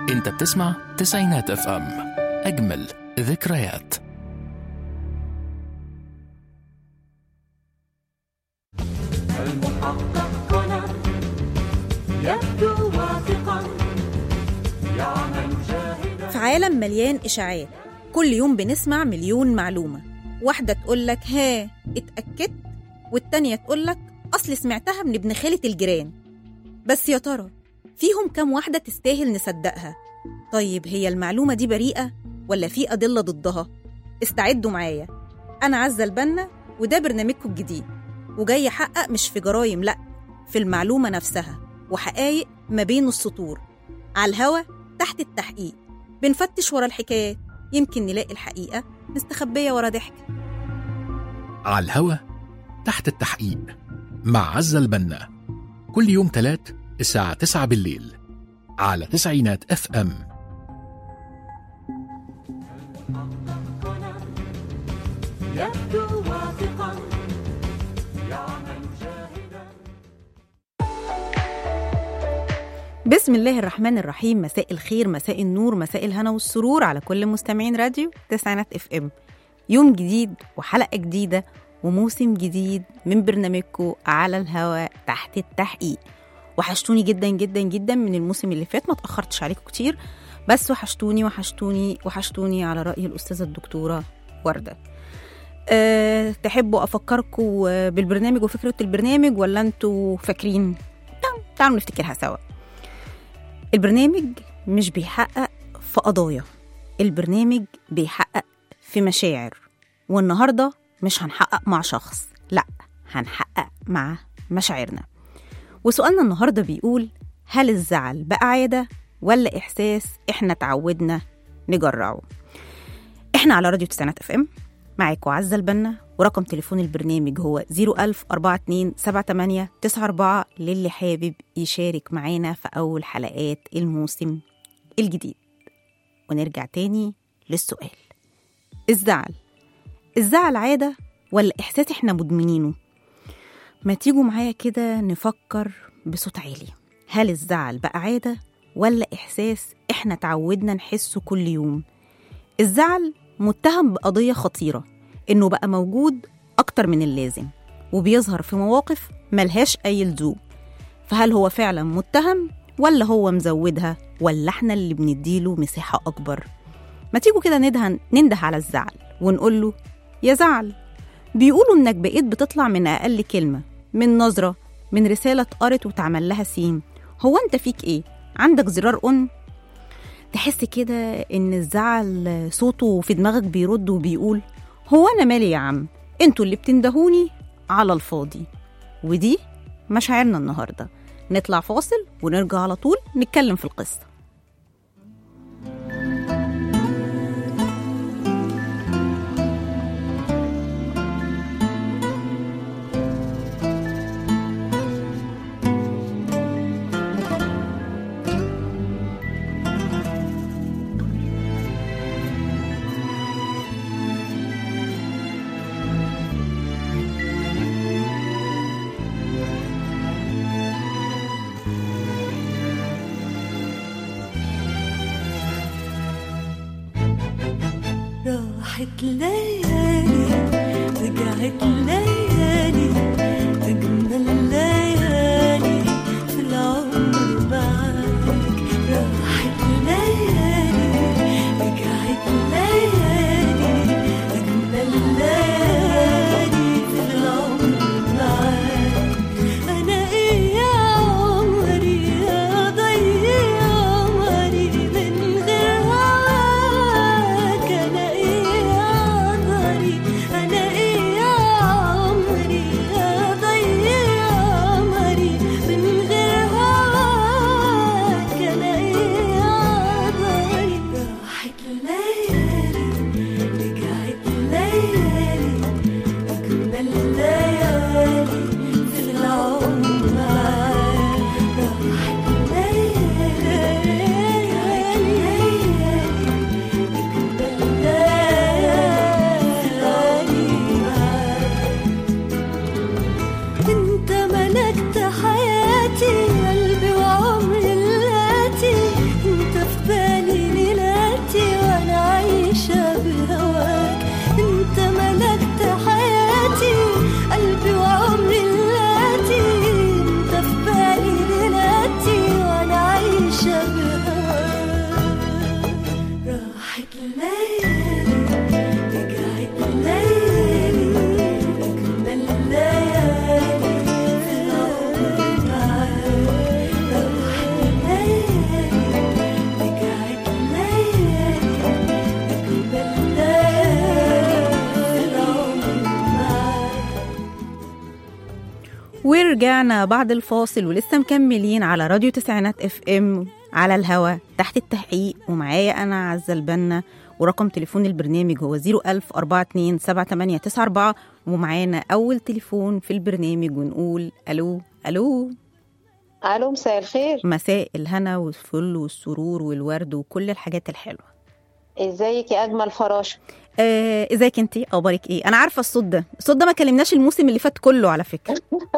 انت بتسمع تسعينات اف ام اجمل ذكريات المحقق كونان يبدو واثقا يعمل جاهدا في عالم مليان إشاعات كل يوم بنسمع مليون معلومة واحدة تقول لك ها اتأكدت والتانية تقول لك أصل سمعتها من ابن خالة الجيران بس يا ترى فيهم كام واحدة تستاهل نصدقها طيب هي المعلومة دي بريئة ولا في أدلة ضدها استعدوا معايا أنا عزة البنا وده برنامجكم الجديد وجاي أحقق مش في جرايم لأ في المعلومة نفسها وحقايق ما بين السطور على الهوا تحت التحقيق بنفتش ورا الحكايات يمكن نلاقي الحقيقة مستخبية ورا ضحك على الهوا تحت التحقيق مع عزة البنا كل يوم تلات الساعة 9 بالليل على تسعينات اف ام يبدو واثقا يعمل جاهدا بسم الله الرحمن الرحيم مساء الخير مساء النور مساء الهنا والسرور على كل مستمعين راديو تسعينات اف ام يوم جديد وحلقة جديدة وموسم جديد من برنامجكم على الهواء تحت التحقيق وحشتوني جدا جدا جدا من الموسم اللي فات ما تأخرتش عليكم كتير بس وحشتوني وحشتوني وحشتوني على رأي الأستاذة الدكتورة وردة أه تحبوا أفكركم بالبرنامج وفكرة البرنامج ولا أنتوا فاكرين؟ تعالوا- تعالوا نفتكرها سوا البرنامج مش بيحقق في قضايا البرنامج بيحقق في مشاعر والنهارده مش هنحقق مع شخص لا هنحقق مع مشاعرنا وسؤالنا النهارده بيقول هل الزعل بقى عاده ولا احساس احنا اتعودنا نجرعه احنا على راديو تسعينات اف ام معاكم عزه البنا ورقم تليفون البرنامج هو 01000 42 78 94 للي حابب يشارك معانا في أول حلقات الموسم الجديد ونرجع تاني للسؤال الزعل الزعل عادة ولا إحساس إحنا مدمنينه؟ ما تيجوا معايا كده نفكر بصوت عالي هل الزعل بقى عادة ولا إحساس إحنا تعودنا نحسه كل يوم؟ الزعل متهم بقضية خطيرة إنه بقى موجود أكتر من اللازم وبيظهر في مواقف ملهاش أي لزوم فهل هو فعلا متهم ولا هو مزودها ولا احنا اللي بنديله مساحة أكبر ما تيجوا كده ندهن ننده على الزعل ونقول له يا زعل بيقولوا إنك بقيت بتطلع من أقل كلمة من نظرة من رسالة اتقرت واتعمل لها سين هو أنت فيك إيه؟ عندك زرار أون؟ تحس كده إن الزعل صوته في دماغك بيرد وبيقول هو أنا مالي يا عم انتوا اللي بتندهوني على الفاضي ودي مشاعرنا النهارده نطلع فاصل ونرجع على طول نتكلم في القصه راحت ليالي رجعت ليالي أجمل ليالي في العمر معاك راحت ليالي رجعت ليالي أجمل ليالي في العمر معاك أنا إيه يا عمري أضيع عمري من غير هواك أنا إيه يا عمري أنا إيه يا ورجعنا بعد الفاصل ولسه مكملين على راديو تسعينات اف ام على الهوا تحت التحقيق ومعايا انا عزة البنا ورقم تليفون البرنامج هو 01042 ومعانا اول تليفون في البرنامج ونقول الو الو الو مساء الخير مساء الهنا والفل والسرور والورد وكل الحاجات الحلوه ازيك يا اجمل فراشه آه، ازيك انتي اخبارك ايه انا عارفه الصوت ده الصوت ده ما كلمناش الموسم اللي فات كله على فكره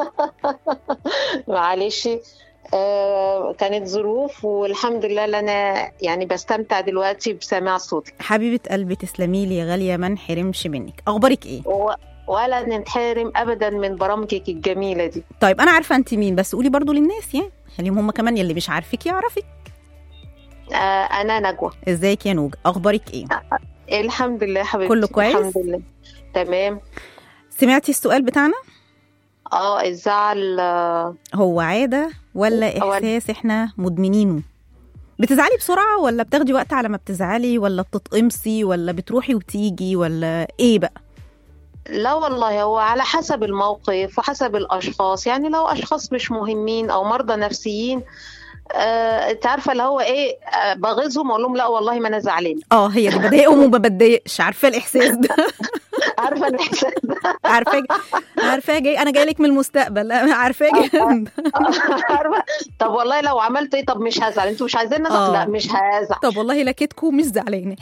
معلش آه كانت ظروف والحمد لله اللي انا يعني بستمتع دلوقتي بسماع صوتك حبيبه قلبي تسلمي لي يا غاليه ما انحرمش منك اخبارك ايه و... ولا نتحرم ابدا من برامجك الجميله دي طيب انا عارفه انت مين بس قولي برضو للناس يعني خليهم هم كمان يلي مش عارفك يعرفك آه انا نجوى ازيك يا نوج اخبارك ايه الحمد لله حبيبتي كله كويس؟ الحمد لله تمام سمعتي السؤال بتاعنا اه الزعل آه، هو عاده ولا هو- احساس احنا مدمنينه بتزعلي بسرعه ولا بتاخدي وقت على ما بتزعلي ولا بتتقمصي ولا بتروحي وتيجي ولا ايه بقى لا والله هو على حسب الموقف وحسب الاشخاص يعني لو اشخاص مش مهمين او مرضى نفسيين آه، انت عارفه اللي هو ايه آه، بغيظهم اقول لهم لا والله ما انا زعلان اه هي دي بضايقهم وما بتضايقش عارفه الاحساس ده عارفه الاحساس ده عارفاه عارفاه جاي انا جاي لك من المستقبل عارفاه جاي عارفه طب والله لو عملت ايه طب مش هزعل انتوا مش عايزين نزعل آه. لا مش هزعل طب والله لكتكو مش زعلانه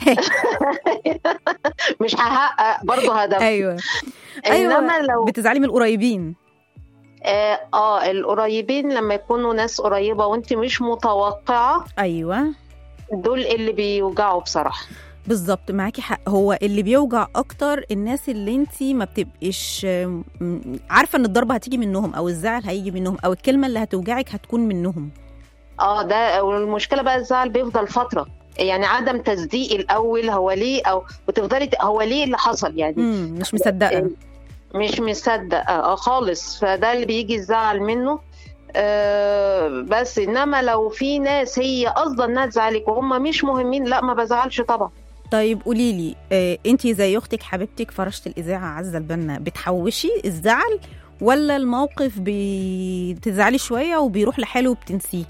مش هحقق برضه هدف ايوه انما لو بتزعلي من القريبين اه, اه القريبين لما يكونوا ناس قريبه وانت مش متوقعه ايوه دول اللي بيوجعوا بصراحه بالظبط معاكي حق هو اللي بيوجع اكتر الناس اللي انت ما بتبقيش م- عارفه ان الضربه هتيجي منهم او الزعل هيجي منهم او الكلمه اللي هتوجعك هتكون منهم اه ده والمشكله بقى الزعل بيفضل فتره يعني عدم تصديق الاول هو ليه او وتفضلي ت- هو ليه اللي حصل يعني مم. مش مصدقه مش مصدق اه خالص فده اللي بيجي الزعل منه آه بس انما لو في ناس هي قصدا انها تزعلك وهم مش مهمين لا ما بزعلش طبعا طيب قولي لي آه انت زي اختك حبيبتك فرشة الاذاعه عزه البنا بتحوشي الزعل ولا الموقف بتزعلي شويه وبيروح لحاله وبتنسيه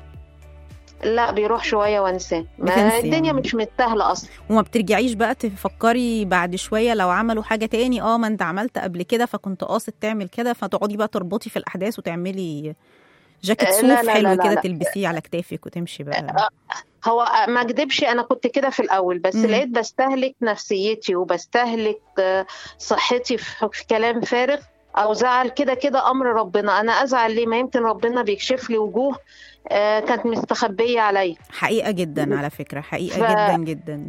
لا بيروح شويه وانساه ما بتنسي الدنيا يعني. مش مستاهله اصلا وما بترجعيش بقى تفكري بعد شويه لو عملوا حاجه تاني اه ما انت عملت قبل كده فكنت قاصد تعمل كده فتقعدي بقى تربطي في الاحداث وتعملي جاكيت آه، صوف لا، لا، حلو لا، لا، كده لا. تلبسيه على كتافك وتمشي بقى هو ما اكدبش انا كنت كده في الاول بس مم. لقيت بستهلك نفسيتي وبستهلك آه، صحتي في في كلام فارغ او زعل كده كده امر ربنا انا ازعل ليه ما يمكن ربنا بيكشف لي وجوه آه، كانت مستخبيه عليا حقيقه جدا على فكره حقيقه ف- جدا جدا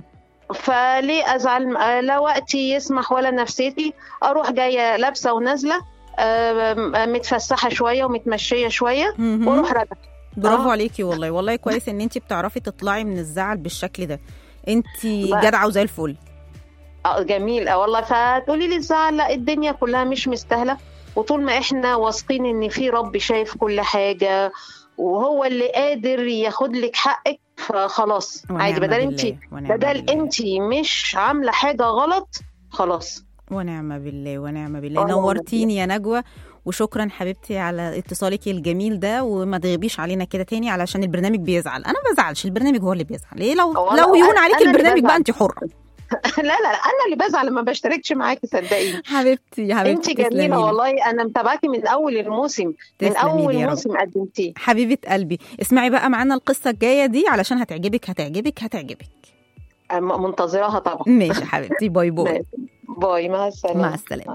فليه ازعل آه، لا وقتي يسمح ولا نفسيتي اروح جايه لابسه ونازله آه، متفسحه شويه ومتمشيه شويه مهم. واروح راجعه برافو آه. عليكي والله والله كويس ان انت بتعرفي تطلعي من الزعل بالشكل ده انت لا. جدعه وزي الفل اه جميل اه والله فتقولي لي الزعل لا الدنيا كلها مش مستاهله وطول ما احنا واثقين ان في رب شايف كل حاجه وهو اللي قادر ياخد لك حقك فخلاص عادي ونعم بدل انت بالله، ونعم بدل بالله. انت مش عامله حاجه غلط خلاص ونعم بالله ونعم بالله ونعم نورتيني يا نجوى وشكرا حبيبتي على اتصالك الجميل ده وما تغيبيش علينا كده تاني علشان البرنامج بيزعل انا ما بزعلش البرنامج هو اللي بيزعل ايه لو هو لو أنا- يهون عليك أنا اللي البرنامج بقى بزعل. انت حره لا لا لا انا اللي بزعل لما بشتركش معاكي صدقيني حبيبتي يا حبيبتي انت جميله تسلميلي. والله انا متابعاكي من اول الموسم من تسلميلي اول يا رب. موسم قدمتيه حبيبه قلبي اسمعي بقى معانا القصه الجايه دي علشان هتعجبك هتعجبك هتعجبك أم- منتظراها طبعا ماشي يا حبيبتي باي باي باي مع السلامه مع السلامه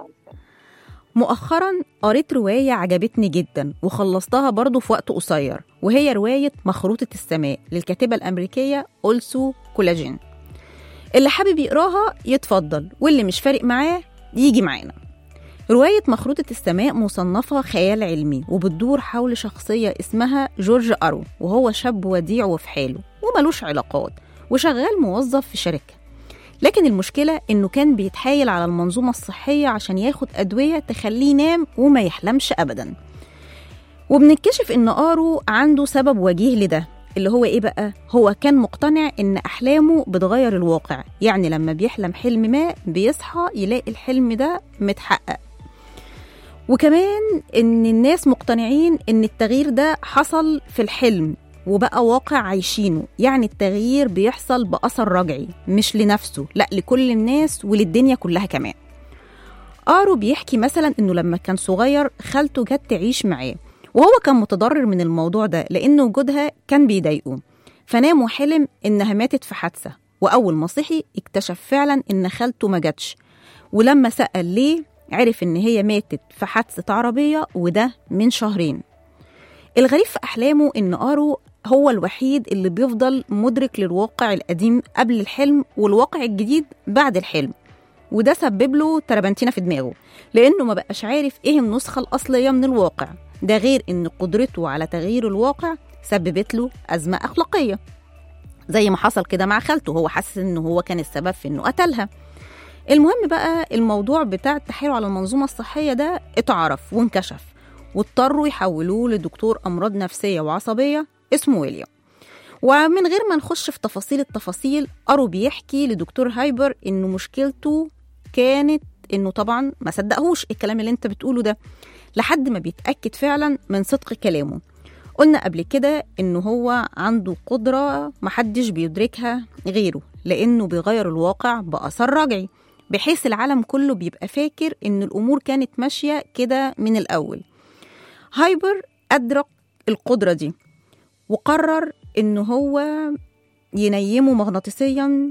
مؤخرا قريت رواية عجبتني جدا وخلصتها برضو في وقت قصير وهي رواية مخروطة السماء للكاتبة الأمريكية أولسو كولاجين اللي حابب يقراها يتفضل واللي مش فارق معاه يجي معانا رواية مخروطة السماء مصنفة خيال علمي وبتدور حول شخصية اسمها جورج أرو وهو شاب وديع وفي حاله وملوش علاقات وشغال موظف في شركة لكن المشكلة إنه كان بيتحايل على المنظومة الصحية عشان ياخد أدوية تخليه ينام وما يحلمش أبدا وبنكتشف إن آرو عنده سبب وجيه لده اللي هو إيه بقى؟ هو كان مقتنع إن أحلامه بتغير الواقع يعني لما بيحلم حلم ما بيصحى يلاقي الحلم ده متحقق وكمان ان الناس مقتنعين ان التغيير ده حصل في الحلم وبقى واقع عايشينه يعني التغيير بيحصل بأثر رجعي مش لنفسه لا لكل الناس وللدنيا كلها كمان آرو بيحكي مثلا إنه لما كان صغير خالته جت تعيش معاه وهو كان متضرر من الموضوع ده لأن وجودها كان بيضايقه فنام وحلم إنها ماتت في حادثة وأول ما صحي اكتشف فعلا إن خالته ما جاتش ولما سأل ليه عرف إن هي ماتت في حادثة عربية وده من شهرين الغريب في أحلامه إن آرو هو الوحيد اللي بيفضل مدرك للواقع القديم قبل الحلم والواقع الجديد بعد الحلم وده سبب له تربنتينة في دماغه لأنه ما بقاش عارف إيه النسخة الأصلية من الواقع ده غير إن قدرته على تغيير الواقع سببت له أزمة أخلاقية زي ما حصل كده مع خالته هو حاسس إنه هو كان السبب في إنه قتلها المهم بقى الموضوع بتاع التحايل على المنظومة الصحية ده اتعرف وانكشف واضطروا يحولوه لدكتور أمراض نفسية وعصبية اسمه ويليام ومن غير ما نخش في تفاصيل التفاصيل أرو بيحكي لدكتور هايبر إنه مشكلته كانت إنه طبعا ما صدقهوش الكلام اللي أنت بتقوله ده لحد ما بيتأكد فعلا من صدق كلامه قلنا قبل كده إنه هو عنده قدرة محدش بيدركها غيره لأنه بيغير الواقع بأثر رجعي بحيث العالم كله بيبقى فاكر إن الأمور كانت ماشية كده من الأول هايبر أدرك القدرة دي وقرر إن هو ينيمه مغناطيسيا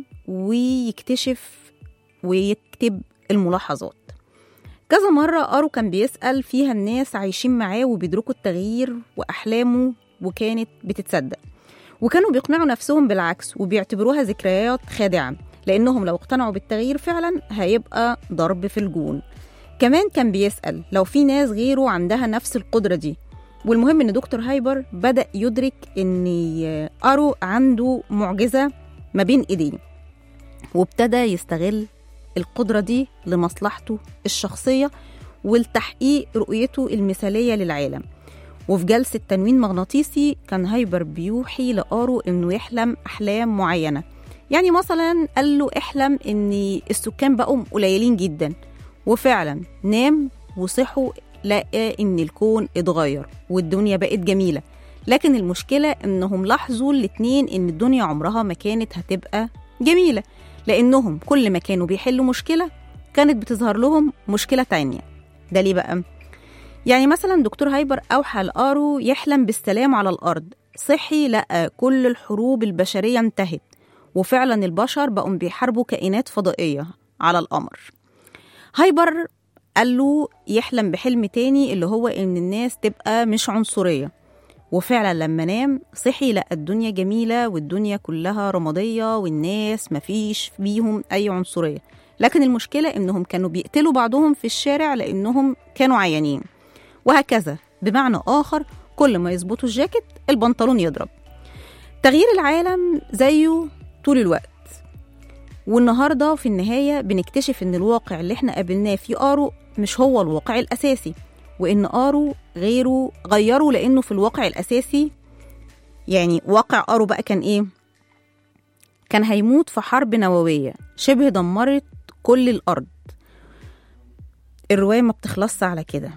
ويكتشف ويكتب الملاحظات كذا مرة أرو كان بيسأل فيها الناس عايشين معاه وبيدركوا التغيير وأحلامه وكانت بتتصدق وكانوا بيقنعوا نفسهم بالعكس وبيعتبروها ذكريات خادعة لأنهم لو اقتنعوا بالتغيير فعلا هيبقى ضرب في الجون كمان كان بيسأل لو في ناس غيره عندها نفس القدرة دي والمهم ان دكتور هايبر بدأ يدرك ان أرو عنده معجزة ما بين ايديه وابتدى يستغل القدرة دي لمصلحته الشخصية ولتحقيق رؤيته المثالية للعالم وفي جلسة تنوين مغناطيسي كان هايبر بيوحي لآرو إنه يحلم أحلام معينة يعني مثلا قال له احلم إن السكان بقوا قليلين جدا وفعلا نام وصحوا لقى إن الكون اتغير والدنيا بقت جميلة لكن المشكلة إنهم لاحظوا الاتنين إن الدنيا عمرها ما كانت هتبقى جميلة لأنهم كل ما كانوا بيحلوا مشكلة كانت بتظهر لهم مشكلة تانية ده ليه بقى؟ يعني مثلا دكتور هايبر أوحى لآرو يحلم بالسلام على الأرض صحي لقى كل الحروب البشرية انتهت وفعلا البشر بقوا بيحاربوا كائنات فضائية على القمر هايبر قال له يحلم بحلم تاني اللي هو إن الناس تبقى مش عنصرية وفعلا لما نام صحي لقى الدنيا جميلة والدنيا كلها رمادية والناس مفيش بيهم أي عنصرية لكن المشكلة إنهم كانوا بيقتلوا بعضهم في الشارع لأنهم كانوا عيانين وهكذا بمعنى آخر كل ما يظبطوا الجاكيت البنطلون يضرب تغيير العالم زيه طول الوقت والنهاردة في النهاية بنكتشف إن الواقع اللي احنا قابلناه في آرو مش هو الواقع الأساسي وإن آرو غيره غيره لأنه في الواقع الأساسي يعني واقع آرو بقى كان إيه؟ كان هيموت في حرب نووية شبه دمرت كل الأرض الرواية ما بتخلصش على كده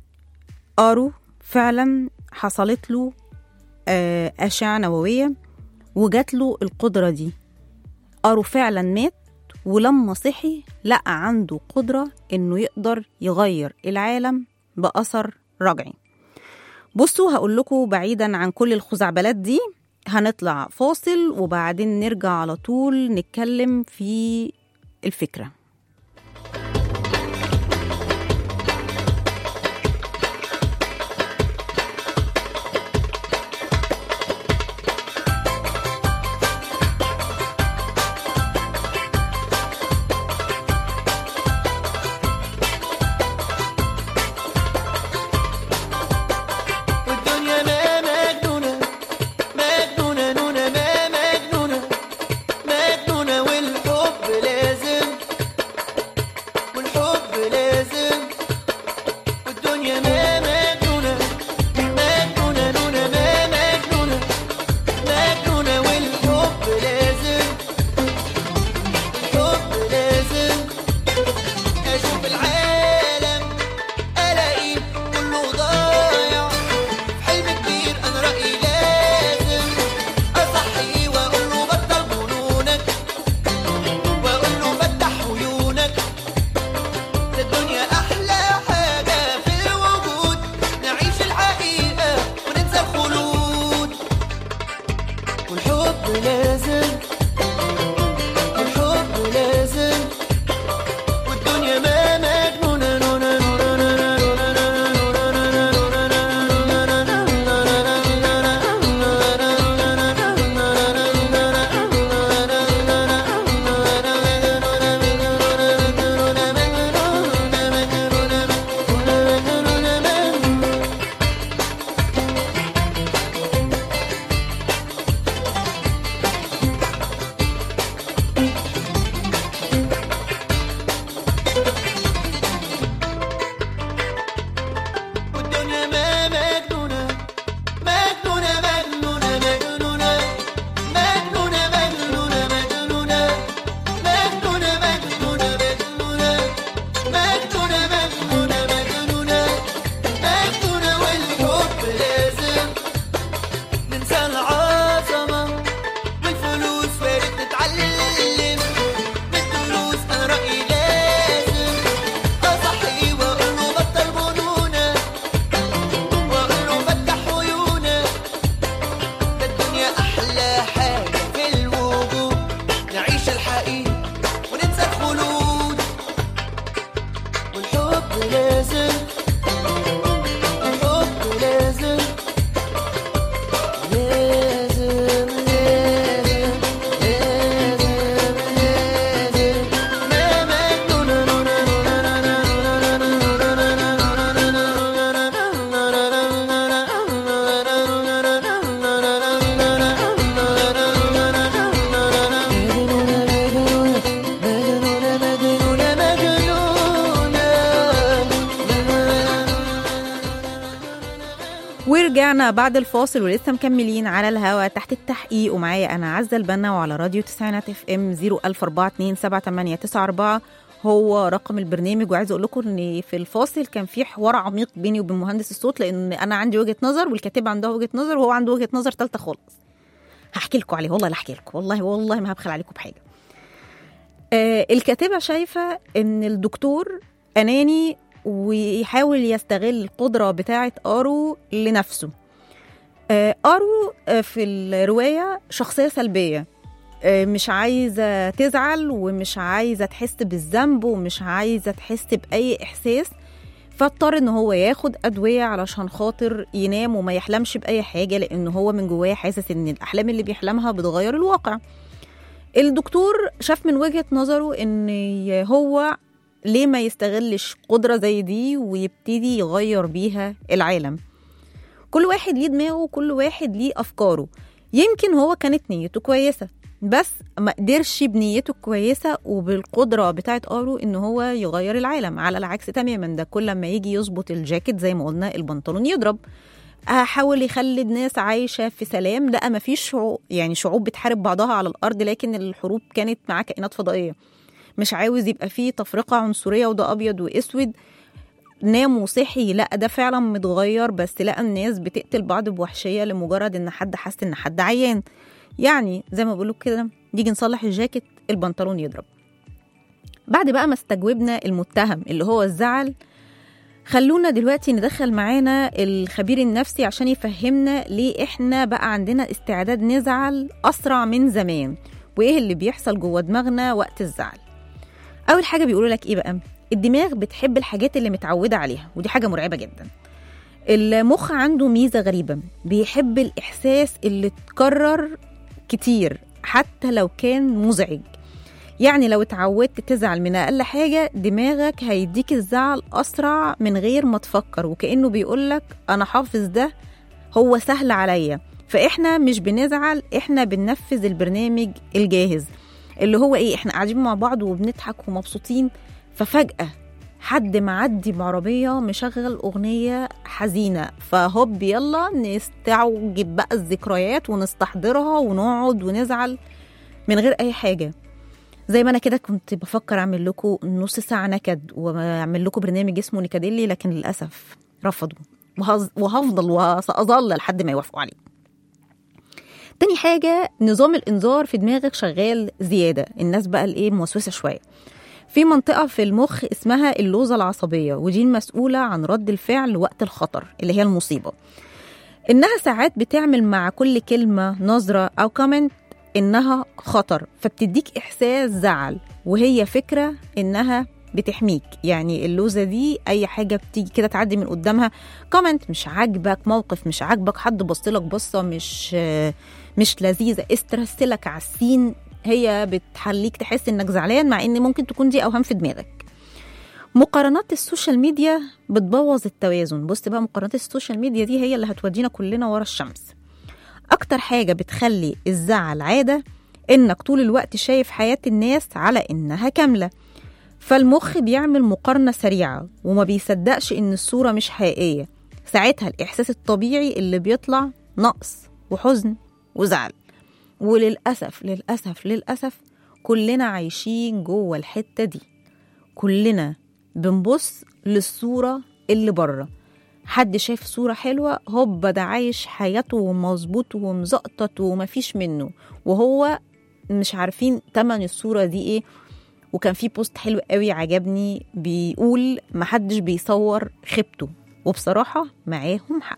آرو فعلا حصلت له آه، أشعة نووية وجات له القدرة دي آرو فعلا مات ولما صحي لقى عنده قدرة إنه يقدر يغير العالم بأثر رجعي بصوا هقول لكم بعيدا عن كل الخزعبلات دي هنطلع فاصل وبعدين نرجع على طول نتكلم في الفكره والدنيا ما مجنونة مجنونة نونة ما مجنونة مجنونة والحب لازم والحب لازم والحب لازم والدنيا ما مجنونة نونة نونة نونة نونة والدنيا ما مجنونة مجنونة مجنونة مجنونة مجنونة مجنونة مجنونة مجنونة مجنونة مجنونة مجنونة مجنونة مجنونة مجنونة والحب لازم ننسى العظمة والفلوس وارد نتعلم من الدروس أنا رأيي لازم أصحي وأقول له بطل جنونة وأقول له فتح عيونك ده الدنيا أحلى حاجة في الوجود نعيش الحقيقة وننسى الخلود والحب لازم الحب لازم لازم لازم لازم لازم ما مجنونة نونة نونة ورجعنا بعد الفاصل ولسه مكملين على الهوا تحت التحقيق ومعايا انا عزه البنا وعلى راديو تسعينات اف ام 004278894 هو رقم البرنامج وعايزه اقول لكم ان في الفاصل كان في حوار عميق بيني وبين مهندس الصوت لان انا عندي وجهه نظر والكاتب عندها وجهه نظر وهو عنده وجهه نظر ثالثه خالص هحكي لكم عليه والله لا احكي لكم والله والله ما هبخل عليكم بحاجه آه الكاتبه شايفه ان الدكتور اناني ويحاول يستغل القدره بتاعه ارو لنفسه آه ارو آه في الروايه شخصيه سلبيه آه مش عايزه تزعل ومش عايزه تحس بالذنب ومش عايزه تحس باي احساس فاضطر ان هو ياخد ادويه علشان خاطر ينام وما يحلمش باي حاجه لان هو من جواه حاسس ان الاحلام اللي بيحلمها بتغير الواقع الدكتور شاف من وجهه نظره ان هو ليه ما يستغلش قدره زي دي ويبتدي يغير بيها العالم كل واحد ليه دماغه وكل واحد ليه افكاره يمكن هو كانت نيته كويسه بس ما قدرش بنيته الكويسه وبالقدره بتاعت ارو ان هو يغير العالم على العكس تماما ده كل ما يجي يظبط الجاكيت زي ما قلنا البنطلون يضرب حاول يخلي الناس عايشه في سلام لقى ما فيش شعوب يعني شعوب بتحارب بعضها على الارض لكن الحروب كانت مع كائنات فضائيه مش عاوز يبقى فيه تفرقه عنصريه وده ابيض واسود نام وصحي لا ده فعلا متغير بس لقى الناس بتقتل بعض بوحشيه لمجرد ان حد حس ان حد عيان يعني زي ما بيقولوا كده نيجي نصلح الجاكيت البنطلون يضرب بعد بقى ما استجوبنا المتهم اللي هو الزعل خلونا دلوقتي ندخل معانا الخبير النفسي عشان يفهمنا ليه احنا بقى عندنا استعداد نزعل اسرع من زمان وايه اللي بيحصل جوه دماغنا وقت الزعل اول حاجه بيقولوا لك ايه بقى الدماغ بتحب الحاجات اللي متعوده عليها ودي حاجه مرعبه جدا المخ عنده ميزه غريبه بيحب الاحساس اللي اتكرر كتير حتى لو كان مزعج يعني لو اتعودت تزعل من اقل حاجه دماغك هيديك الزعل اسرع من غير ما تفكر وكانه بيقولك انا حافظ ده هو سهل عليا فاحنا مش بنزعل احنا بننفذ البرنامج الجاهز اللي هو ايه احنا قاعدين مع بعض وبنضحك ومبسوطين ففجاه حد معدي بعربيه مشغل اغنيه حزينه فهوب يلا نستعجب بقى الذكريات ونستحضرها ونقعد ونزعل من غير اي حاجه زي ما انا كده كنت بفكر اعمل لكم نص ساعه نكد واعمل لكم برنامج اسمه نكدلي لكن للاسف رفضوا وهز- وهفضل وساظل لحد ما يوافقوا عليه تاني حاجة نظام الإنذار في دماغك شغال زيادة الناس بقى الإيه موسوسة شوية في منطقة في المخ اسمها اللوزة العصبية ودي المسؤولة عن رد الفعل وقت الخطر اللي هي المصيبة إنها ساعات بتعمل مع كل كلمة نظرة أو كومنت انها خطر فبتديك احساس زعل وهي فكره انها بتحميك يعني اللوزه دي اي حاجه بتيجي كده تعدي من قدامها كومنت مش عاجبك موقف مش عاجبك حد بصلك بصه مش مش لذيذه استرسلك على السين هي بتخليك تحس انك زعلان مع ان ممكن تكون دي اوهام في دماغك مقارنات السوشيال ميديا بتبوظ التوازن بص بقى مقارنات السوشيال ميديا دي هي اللي هتودينا كلنا ورا الشمس اكتر حاجه بتخلي الزعل عاده انك طول الوقت شايف حياه الناس على انها كامله فالمخ بيعمل مقارنه سريعه وما بيصدقش ان الصوره مش حقيقيه ساعتها الاحساس الطبيعي اللي بيطلع نقص وحزن وزعل وللاسف للاسف للاسف كلنا عايشين جوه الحته دي كلنا بنبص للصوره اللي بره حد شايف صورة حلوة هوبا ده عايش حياته مظبوط ومزقطط ومفيش منه وهو مش عارفين تمن الصورة دي ايه وكان في بوست حلو قوي عجبني بيقول محدش بيصور خيبته وبصراحة معاهم حق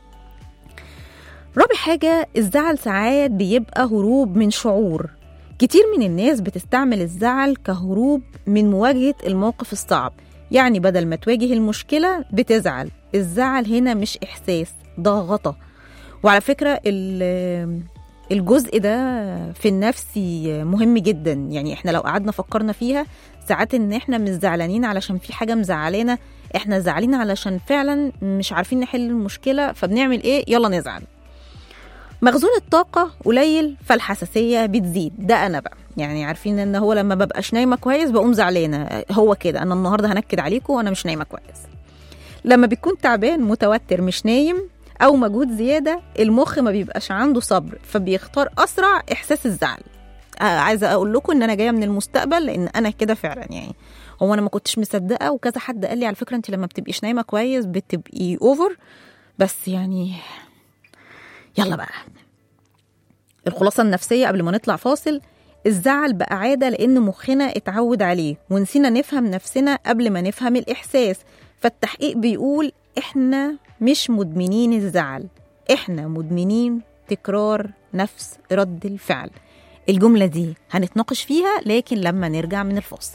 رابع حاجة الزعل ساعات بيبقى هروب من شعور كتير من الناس بتستعمل الزعل كهروب من مواجهة الموقف الصعب يعني بدل ما تواجه المشكلة بتزعل الزعل هنا مش إحساس ده غطا وعلى فكرة ال- الجزء ده في النفسي مهم جدا يعني احنا لو قعدنا فكرنا فيها ساعات ان احنا مش زعلانين علشان في حاجة مزعلانا احنا زعلانين علشان فعلا مش عارفين نحل المشكلة فبنعمل ايه يلا نزعل مخزون الطاقة قليل فالحساسية بتزيد ده أنا بقى يعني عارفين إن هو لما ببقاش نايمة كويس بقوم زعلانة هو كده أنا النهاردة هنكد عليكم وأنا مش نايمة كويس لما بيكون تعبان متوتر مش نايم أو مجهود زيادة المخ ما بيبقاش عنده صبر فبيختار أسرع إحساس الزعل آه، عايزة أقول لكم إن أنا جاية من المستقبل لأن أنا كده فعلا يعني هو أنا ما كنتش مصدقة وكذا حد قال لي على فكرة أنت لما بتبقيش نايمة كويس بتبقي أوفر بس يعني يلا بقى الخلاصة النفسية قبل ما نطلع فاصل الزعل بقى عادة لأن مخنا اتعود عليه ونسينا نفهم نفسنا قبل ما نفهم الإحساس فالتحقيق بيقول إحنا مش مدمنين الزعل إحنا مدمنين تكرار نفس رد الفعل الجملة دي هنتناقش فيها لكن لما نرجع من الفاصل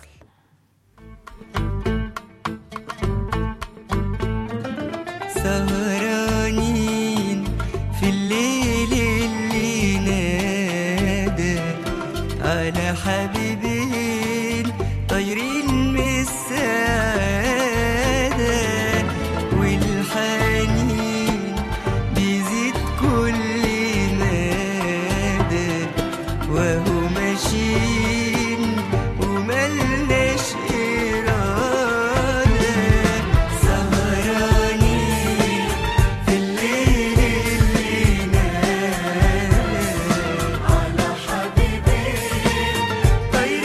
سهرانين في الليل اللي نادى على حبيبين طايرين من السعادة والحنين بيزيد كل مدى وهو ماشيين وملناش إرادة سهرانين في الليل اللي نادى على حبيبين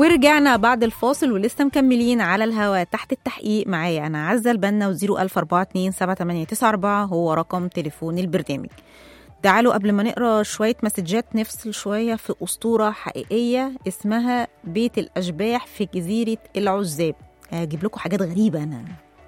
ورجعنا بعد الفاصل ولسه مكملين على الهوا تحت التحقيق معايا انا عزه البنا و 004278994 هو رقم تليفون البرنامج تعالوا قبل ما نقرا شويه مسجات نفصل شويه في اسطوره حقيقيه اسمها بيت الاشباح في جزيره العزاب هجيب لكم حاجات غريبه انا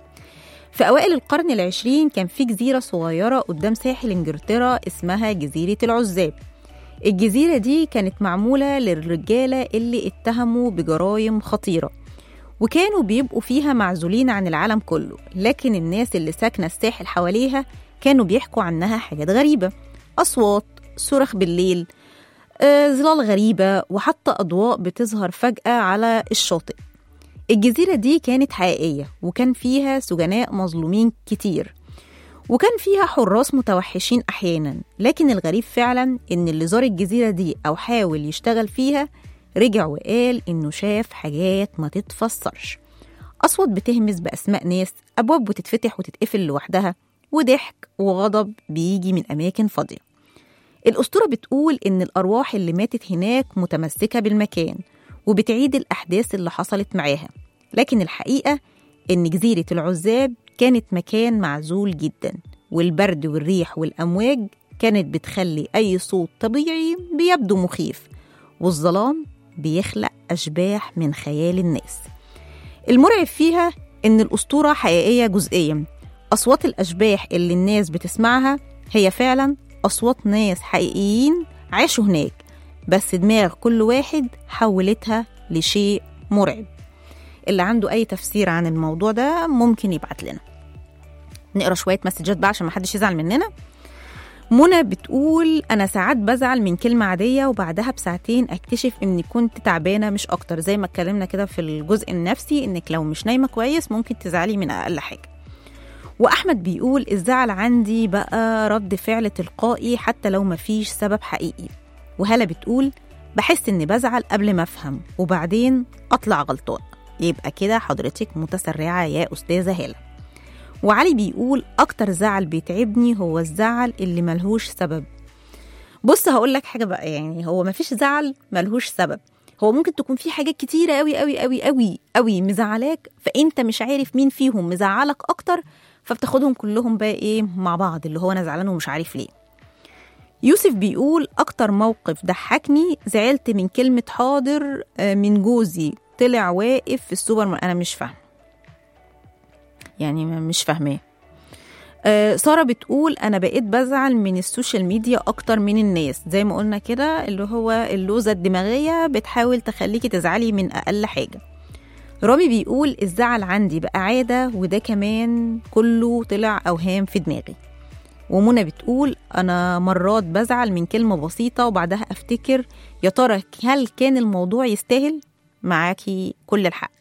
في أوائل القرن العشرين كان في جزيرة صغيرة قدام ساحل إنجلترا اسمها جزيرة العزاب الجزيرة دي كانت معمولة للرجالة اللي اتهموا بجرائم خطيرة وكانوا بيبقوا فيها معزولين عن العالم كله لكن الناس اللي ساكنة الساحل حواليها كانوا بيحكوا عنها حاجات غريبة أصوات صرخ بالليل آه، ظلال غريبة وحتى أضواء بتظهر فجأة على الشاطئ الجزيرة دي كانت حقيقية وكان فيها سجناء مظلومين كتير وكان فيها حراس متوحشين أحيانا لكن الغريب فعلا إن اللي زار الجزيرة دي أو حاول يشتغل فيها رجع وقال إنه شاف حاجات ما تتفسرش أصوات بتهمس بأسماء ناس أبواب بتتفتح وتتقفل لوحدها وضحك وغضب بيجي من أماكن فاضية الأسطورة بتقول إن الأرواح اللي ماتت هناك متمسكة بالمكان وبتعيد الأحداث اللي حصلت معاها لكن الحقيقة إن جزيرة العزاب كانت مكان معزول جدا والبرد والريح والأمواج كانت بتخلي أي صوت طبيعي بيبدو مخيف والظلام بيخلق أشباح من خيال الناس المرعب فيها إن الأسطورة حقيقية جزئيا أصوات الأشباح اللي الناس بتسمعها هي فعلا أصوات ناس حقيقيين عاشوا هناك بس دماغ كل واحد حولتها لشيء مرعب اللي عنده أي تفسير عن الموضوع ده ممكن يبعت لنا نقرا شوية مسجات بقى عشان محدش يزعل مننا منى بتقول أنا ساعات بزعل من كلمة عادية وبعدها بساعتين أكتشف إني كنت تعبانة مش أكتر زي ما اتكلمنا كده في الجزء النفسي إنك لو مش نايمة كويس ممكن تزعلي من أقل حاجة وأحمد بيقول الزعل عندي بقى رد فعل تلقائي حتى لو مفيش سبب حقيقي وهلا بتقول بحس إني بزعل قبل ما أفهم وبعدين أطلع غلطان يبقى كده حضرتك متسرعة يا أستاذة هالة وعلي بيقول أكتر زعل بيتعبني هو الزعل اللي ملهوش سبب بص هقول لك حاجة بقى يعني هو مفيش زعل ملهوش سبب هو ممكن تكون في حاجات كتيرة قوي قوي قوي قوي قوي مزعلاك فأنت مش عارف مين فيهم مزعلك أكتر فبتاخدهم كلهم بقى إيه مع بعض اللي هو أنا زعلان ومش عارف ليه يوسف بيقول أكتر موقف ضحكني زعلت من كلمة حاضر آه، من جوزي طلع واقف في السوبر ماركت أنا مش فاهم يعني ما- مش فاهماه آه، سارة بتقول أنا بقيت بزعل من السوشيال ميديا أكتر من الناس زي ما قلنا كده اللي هو اللوزة الدماغية بتحاول تخليكي تزعلي من أقل حاجة رامي بيقول الزعل عندي بقى عادة وده كمان كله طلع أوهام في دماغي ومنى بتقول أنا مرات بزعل من كلمة بسيطة وبعدها أفتكر يا ترى هل كان الموضوع يستاهل معاكي كل الحق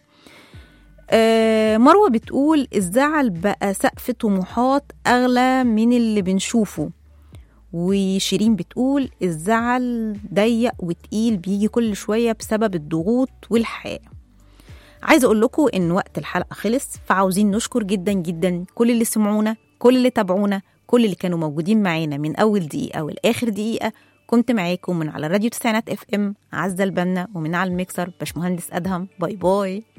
آه، مروة بتقول الزعل بقى سقف طموحات أغلى من اللي بنشوفه وشيرين بتقول الزعل ضيق وتقيل بيجي كل شوية بسبب الضغوط والحياة عايزة أقول لكم إن وقت الحلقة خلص فعاوزين نشكر جدا جدا كل اللي سمعونا كل اللي تابعونا كل اللي كانوا موجودين معانا من أول دقيقة والآخر دقيقة كنت معاكم من على راديو تسعينات اف ام عزة البنا ومن على الميكسر باشمهندس أدهم باي باي